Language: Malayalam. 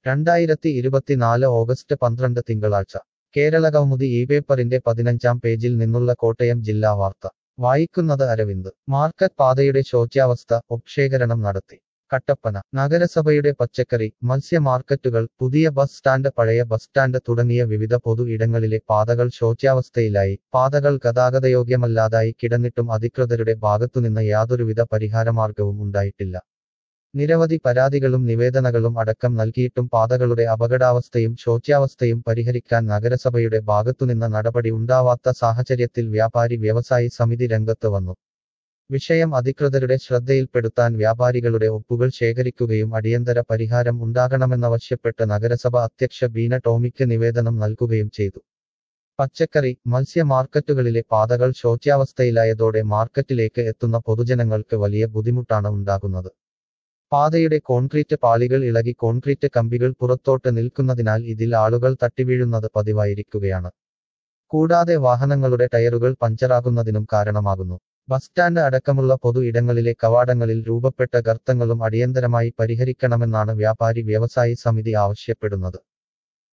രണ്ടായിരത്തി ഇരുപത്തിനാല് ഓഗസ്റ്റ് പന്ത്രണ്ട് തിങ്കളാഴ്ച കേരള കൗമുദി ഈ പേപ്പറിന്റെ പതിനഞ്ചാം പേജിൽ നിന്നുള്ള കോട്ടയം ജില്ലാ വാർത്ത വായിക്കുന്നത് അരവിന്ദ് മാർക്കറ്റ് പാതയുടെ ശോച്യാവസ്ഥ ഉപക്ഷേകരണം നടത്തി കട്ടപ്പന നഗരസഭയുടെ പച്ചക്കറി മത്സ്യ മാർക്കറ്റുകൾ പുതിയ ബസ് സ്റ്റാൻഡ് പഴയ ബസ് സ്റ്റാൻഡ് തുടങ്ങിയ വിവിധ പൊതു ഇടങ്ങളിലെ പാതകൾ ശോച്യാവസ്ഥയിലായി പാതകൾ ഗതാഗതയോഗ്യമല്ലാതായി കിടന്നിട്ടും അധികൃതരുടെ ഭാഗത്തുനിന്ന് യാതൊരുവിധ പരിഹാരമാർഗവും ഉണ്ടായിട്ടില്ല നിരവധി പരാതികളും നിവേദനകളും അടക്കം നൽകിയിട്ടും പാതകളുടെ അപകടാവസ്ഥയും ശോച്യാവസ്ഥയും പരിഹരിക്കാൻ നഗരസഭയുടെ ഭാഗത്തുനിന്ന് നടപടി ഉണ്ടാവാത്ത സാഹചര്യത്തിൽ വ്യാപാരി വ്യവസായി സമിതി രംഗത്ത് വന്നു വിഷയം അധികൃതരുടെ ശ്രദ്ധയിൽപ്പെടുത്താൻ വ്യാപാരികളുടെ ഒപ്പുകൾ ശേഖരിക്കുകയും അടിയന്തര പരിഹാരം ഉണ്ടാകണമെന്നാവശ്യപ്പെട്ട് നഗരസഭ അധ്യക്ഷ ബീന ടോമിക്ക് നിവേദനം നൽകുകയും ചെയ്തു പച്ചക്കറി മത്സ്യ മാർക്കറ്റുകളിലെ പാതകൾ ശോച്യാവസ്ഥയിലായതോടെ മാർക്കറ്റിലേക്ക് എത്തുന്ന പൊതുജനങ്ങൾക്ക് വലിയ ബുദ്ധിമുട്ടാണ് ഉണ്ടാകുന്നത് പാതയുടെ കോൺക്രീറ്റ് പാളികൾ ഇളകി കോൺക്രീറ്റ് കമ്പികൾ പുറത്തോട്ട് നിൽക്കുന്നതിനാൽ ഇതിൽ ആളുകൾ തട്ടിവീഴുന്നത് പതിവായിരിക്കുകയാണ് കൂടാതെ വാഹനങ്ങളുടെ ടയറുകൾ പഞ്ചറാകുന്നതിനും കാരണമാകുന്നു ബസ് സ്റ്റാൻഡ് അടക്കമുള്ള പൊതു ഇടങ്ങളിലെ കവാടങ്ങളിൽ രൂപപ്പെട്ട ഗർത്തങ്ങളും അടിയന്തരമായി പരിഹരിക്കണമെന്നാണ് വ്യാപാരി വ്യവസായി സമിതി ആവശ്യപ്പെടുന്നത്